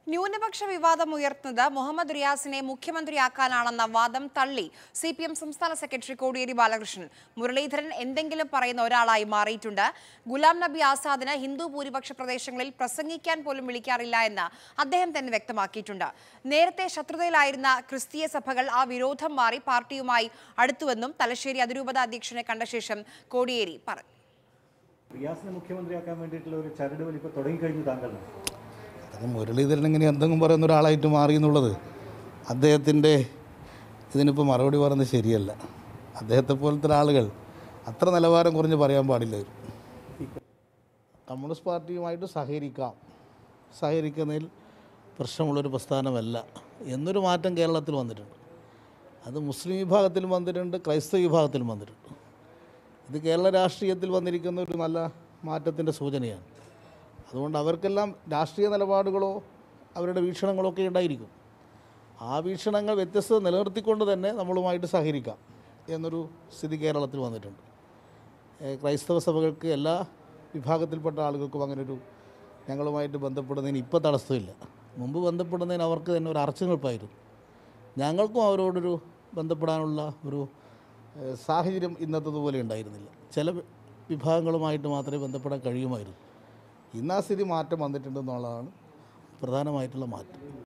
ന്യൂനപക്ഷ വിവാദം ഉയർത്തുന്നത് മുഹമ്മദ് റിയാസിനെ മുഖ്യമന്ത്രിയാക്കാനാണെന്ന വാദം തള്ളി സി പി എം സംസ്ഥാന സെക്രട്ടറി കോടിയേരി ബാലകൃഷ്ണൻ മുരളീധരൻ എന്തെങ്കിലും പറയുന്ന ഒരാളായി മാറിയിട്ടുണ്ട് ഗുലാം നബി ആസാദിന് ഹിന്ദു ഭൂരിപക്ഷ പ്രദേശങ്ങളിൽ പ്രസംഗിക്കാൻ പോലും വിളിക്കാറില്ല എന്ന് അദ്ദേഹം തന്നെ വ്യക്തമാക്കിയിട്ടുണ്ട് നേരത്തെ ശത്രുതയിലായിരുന്ന ക്രിസ്തീയ സഭകൾ ആ വിരോധം മാറി പാർട്ടിയുമായി അടുത്തുവെന്നും തലശ്ശേരി അതിരൂപത അധ്യക്ഷനെ കണ്ട ശേഷം കോടിയേരി പറഞ്ഞു റിയാസിനെ മുഖ്യമന്ത്രിയാക്കാൻ വേണ്ടിയിട്ടുള്ള ഒരു ചരട് വലിപ്പം തുടങ്ങിക്കഴിഞ്ഞു താങ്കളുടെ അത് മുരളീധരൻ ഇങ്ങനെ എന്തെങ്കിലും പറയുന്ന ഒരാളായിട്ട് മാറി എന്നുള്ളത് അദ്ദേഹത്തിൻ്റെ ഇതിനിപ്പോൾ മറുപടി പറയുന്നത് ശരിയല്ല അദ്ദേഹത്തെ പോലത്തെ ആളുകൾ അത്ര നിലവാരം കുറഞ്ഞ് പറയാൻ പാടില്ല കമ്മ്യൂണിസ്റ്റ് പാർട്ടിയുമായിട്ട് സഹകരിക്കാം സഹകരിക്കുന്നതിൽ പ്രശ്നമുള്ളൊരു പ്രസ്ഥാനമല്ല എന്നൊരു മാറ്റം കേരളത്തിൽ വന്നിട്ടുണ്ട് അത് മുസ്ലിം വിഭാഗത്തിലും വന്നിട്ടുണ്ട് ക്രൈസ്തവ വിഭാഗത്തിലും വന്നിട്ടുണ്ട് ഇത് കേരള രാഷ്ട്രീയത്തിൽ വന്നിരിക്കുന്ന ഒരു നല്ല മാറ്റത്തിൻ്റെ സൂചനയാണ് അതുകൊണ്ട് അവർക്കെല്ലാം രാഷ്ട്രീയ നിലപാടുകളോ അവരുടെ വീക്ഷണങ്ങളോ ഒക്കെ ഉണ്ടായിരിക്കും ആ വീക്ഷണങ്ങൾ വ്യത്യസ്തത നിലനിർത്തിക്കൊണ്ട് തന്നെ നമ്മളുമായിട്ട് സഹകരിക്കാം എന്നൊരു സ്ഥിതി കേരളത്തിൽ വന്നിട്ടുണ്ട് ഏഹ് ക്രൈസ്തവ സഭകൾക്ക് എല്ലാ വിഭാഗത്തിൽപ്പെട്ട ആളുകൾക്കും അങ്ങനൊരു ഞങ്ങളുമായിട്ട് ബന്ധപ്പെടുന്നതിന് ഇപ്പോൾ തടസ്സമില്ല മുമ്പ് ബന്ധപ്പെടുന്നതിന് അവർക്ക് തന്നെ ഒരു അറച്ചുനിൽപ്പായിരുന്നു ഞങ്ങൾക്കും അവരോടൊരു ബന്ധപ്പെടാനുള്ള ഒരു ഏഹ് സാഹചര്യം ഇന്നത്തതുപോലെ ഉണ്ടായിരുന്നില്ല ചില വി- വിഭാഗങ്ങളുമായിട്ട് മാത്രമേ ബന്ധപ്പെടാൻ കഴിയുമായിരുന്നു ഇന്ന് ആ സ്ഥിതി മാറ്റം വന്നിട്ടുണ്ടെന്നുള്ളതാണ് പ്രധാനമായിട്ടുള്ള മാറ്റം